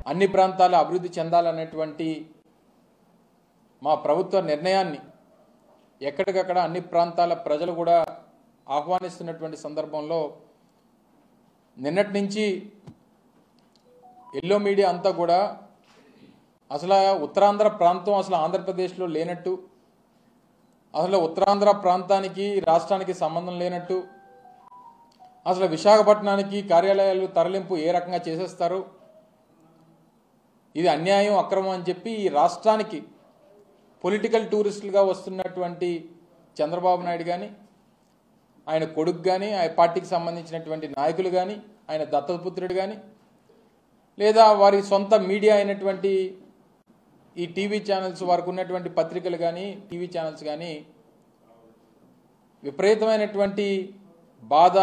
అన్ని ప్రాంతాలు అభివృద్ధి చెందాలనేటువంటి మా ప్రభుత్వ నిర్ణయాన్ని ఎక్కడికక్కడ అన్ని ప్రాంతాల ప్రజలు కూడా ఆహ్వానిస్తున్నటువంటి సందర్భంలో నిన్నటి నుంచి ఎల్లో మీడియా అంతా కూడా అసలు ఆ ఉత్తరాంధ్ర ప్రాంతం అసలు ఆంధ్రప్రదేశ్లో లేనట్టు అసలు ఉత్తరాంధ్ర ప్రాంతానికి రాష్ట్రానికి సంబంధం లేనట్టు అసలు విశాఖపట్నానికి కార్యాలయాలు తరలింపు ఏ రకంగా చేసేస్తారు ఇది అన్యాయం అక్రమం అని చెప్పి ఈ రాష్ట్రానికి పొలిటికల్ టూరిస్టులుగా వస్తున్నటువంటి చంద్రబాబు నాయుడు కానీ ఆయన కొడుకు కానీ ఆయన పార్టీకి సంబంధించినటువంటి నాయకులు కానీ ఆయన దత్తపుత్రుడు కానీ లేదా వారి సొంత మీడియా అయినటువంటి ఈ టీవీ ఛానల్స్ వారికి ఉన్నటువంటి పత్రికలు కానీ టీవీ ఛానల్స్ కానీ విపరీతమైనటువంటి బాధ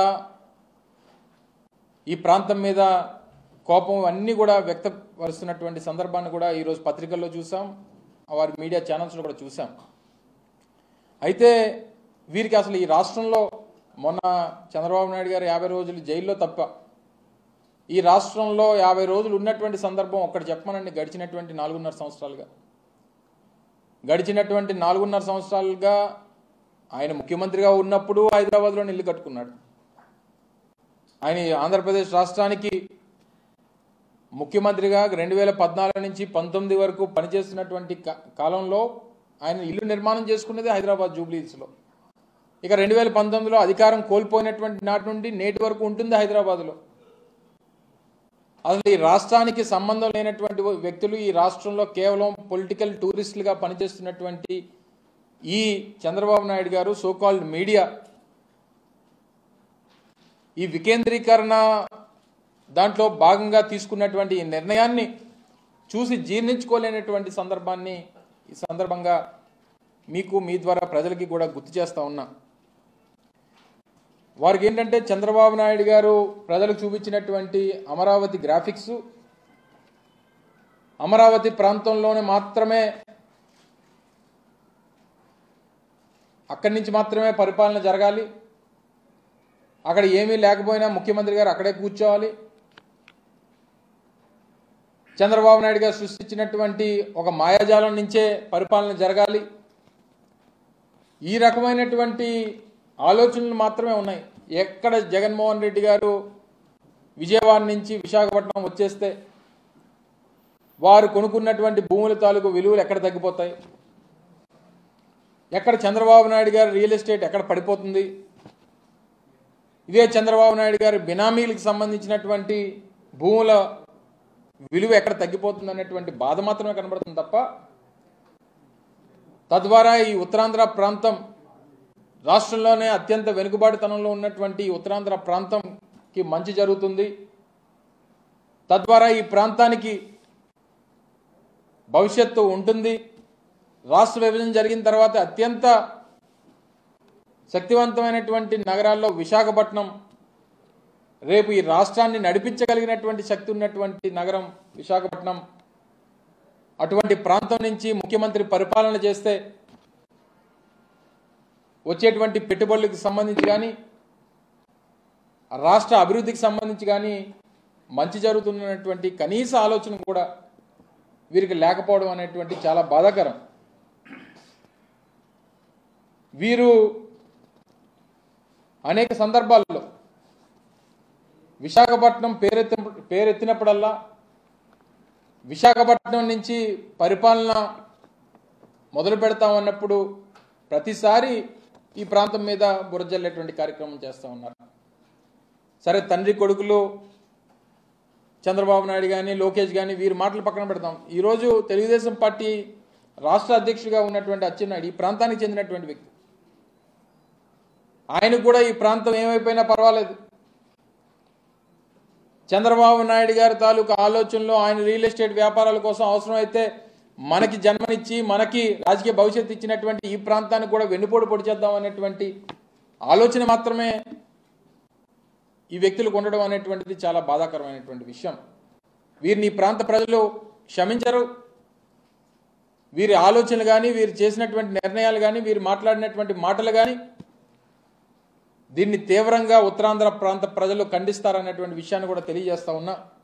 ఈ ప్రాంతం మీద కోపం అన్నీ కూడా వ్యక్తపరుస్తున్నటువంటి సందర్భాన్ని కూడా ఈరోజు పత్రికల్లో చూసాం వారి మీడియా ఛానల్స్లో కూడా చూసాం అయితే వీరికి అసలు ఈ రాష్ట్రంలో మొన్న చంద్రబాబు నాయుడు గారు యాభై రోజులు జైల్లో తప్ప ఈ రాష్ట్రంలో యాభై రోజులు ఉన్నటువంటి సందర్భం ఒక్కటి చెప్పమనండి గడిచినటువంటి నాలుగున్నర సంవత్సరాలుగా గడిచినటువంటి నాలుగున్నర సంవత్సరాలుగా ఆయన ముఖ్యమంత్రిగా ఉన్నప్పుడు హైదరాబాద్లో ఇల్లు కట్టుకున్నాడు ఆయన ఆంధ్రప్రదేశ్ రాష్ట్రానికి ముఖ్యమంత్రిగా రెండు వేల పద్నాలుగు నుంచి పంతొమ్మిది వరకు పనిచేస్తున్నటువంటి కా- కాలంలో ఆయన ఇల్లు నిర్మాణం చేసుకున్నది హైదరాబాద్ జూబ్లీస్లో ఇక రెండు వేల పంతొమ్మిదిలో అధికారం కోల్పోయినటువంటి నాటి నుండి నేటి వరకు ఉంటుంది హైదరాబాద్లో అసలు ఈ రాష్ట్రానికి సంబంధం లేనటువంటి వ్యక్తులు ఈ రాష్ట్రంలో కేవలం పొలిటికల్ టూరిస్టులుగా పనిచేస్తున్నటువంటి ఈ చంద్రబాబు నాయుడు గారు సోకాల్డ్ మీడియా ఈ వికేంద్రీకరణ దాంట్లో భాగంగా తీసుకున్నటువంటి ఈ నిర్ణయాన్ని చూసి జీర్ణించుకోలేనటువంటి సందర్భాన్ని ఈ సందర్భంగా మీకు మీ ద్వారా ప్రజలకి కూడా గుర్తు చేస్తా ఉన్నా వారికి ఏంటంటే చంద్రబాబు నాయుడు గారు ప్రజలకు చూపించినటువంటి అమరావతి గ్రాఫిక్స్ అమరావతి ప్రాంతంలోనే మాత్రమే అక్కడి నుంచి మాత్రమే పరిపాలన జరగాలి అక్కడ ఏమీ లేకపోయినా ముఖ్యమంత్రి గారు అక్కడే కూర్చోవాలి చంద్రబాబు నాయుడు గారు సృష్టించినటువంటి ఒక మాయాజాలం నుంచే పరిపాలన జరగాలి ఈ రకమైనటువంటి ఆలోచనలు మాత్రమే ఉన్నాయి ఎక్కడ జగన్మోహన్ రెడ్డి గారు విజయవాడ నుంచి విశాఖపట్నం వచ్చేస్తే వారు కొనుక్కున్నటువంటి భూముల తాలూకు విలువలు ఎక్కడ తగ్గిపోతాయి ఎక్కడ చంద్రబాబు నాయుడు గారి రియల్ ఎస్టేట్ ఎక్కడ పడిపోతుంది ఇదే చంద్రబాబు నాయుడు గారి బినామీలకు సంబంధించినటువంటి భూముల విలువ ఎక్కడ తగ్గిపోతుంది అనేటువంటి బాధ మాత్రమే కనబడుతుంది తప్ప తద్వారా ఈ ఉత్తరాంధ్ర ప్రాంతం రాష్ట్రంలోనే అత్యంత వెనుకబాటుతనంలో ఉన్నటువంటి ఈ ఉత్తరాంధ్ర ప్రాంతంకి మంచి జరుగుతుంది తద్వారా ఈ ప్రాంతానికి భవిష్యత్తు ఉంటుంది రాష్ట్ర విభజన జరిగిన తర్వాత అత్యంత శక్తివంతమైనటువంటి నగరాల్లో విశాఖపట్నం రేపు ఈ రాష్ట్రాన్ని నడిపించగలిగినటువంటి శక్తి ఉన్నటువంటి నగరం విశాఖపట్నం అటువంటి ప్రాంతం నుంచి ముఖ్యమంత్రి పరిపాలన చేస్తే వచ్చేటువంటి పెట్టుబడులకు సంబంధించి కానీ రాష్ట్ర అభివృద్ధికి సంబంధించి కానీ మంచి జరుగుతున్నటువంటి కనీస ఆలోచన కూడా వీరికి లేకపోవడం అనేటువంటి చాలా బాధాకరం వీరు అనేక సందర్భాల్లో విశాఖపట్నం పేరెత్తి పేరెత్తినప్పుడల్లా విశాఖపట్నం నుంచి పరిపాలన మొదలు పెడతామన్నప్పుడు ప్రతిసారి ఈ ప్రాంతం మీద బురజల్లేటువంటి కార్యక్రమం చేస్తూ ఉన్నారు సరే తండ్రి కొడుకులు చంద్రబాబు నాయుడు కానీ లోకేష్ కానీ వీరి మాటలు పక్కన పెడతాం ఈరోజు తెలుగుదేశం పార్టీ రాష్ట్ర అధ్యక్షుడిగా ఉన్నటువంటి అచ్చెన్నాయుడు ఈ ప్రాంతానికి చెందినటువంటి వ్యక్తి ఆయనకు కూడా ఈ ప్రాంతం ఏమైపోయినా పర్వాలేదు చంద్రబాబు నాయుడు గారి తాలూకు ఆలోచనలో ఆయన రియల్ ఎస్టేట్ వ్యాపారాల కోసం అవసరమైతే మనకి జన్మనిచ్చి మనకి రాజకీయ భవిష్యత్తు ఇచ్చినటువంటి ఈ ప్రాంతానికి కూడా వెన్నుపోటు పొడి చేద్దాం అనేటువంటి ఆలోచన మాత్రమే ఈ వ్యక్తులకు ఉండడం అనేటువంటిది చాలా బాధాకరమైనటువంటి విషయం వీరిని ఈ ప్రాంత ప్రజలు క్షమించరు వీరి ఆలోచనలు కానీ వీరు చేసినటువంటి నిర్ణయాలు కానీ వీరు మాట్లాడినటువంటి మాటలు కానీ దీన్ని తీవ్రంగా ఉత్తరాంధ్ర ప్రాంత ప్రజలు ఖండిస్తారనేటువంటి విషయాన్ని కూడా తెలియజేస్తా ఉన్నా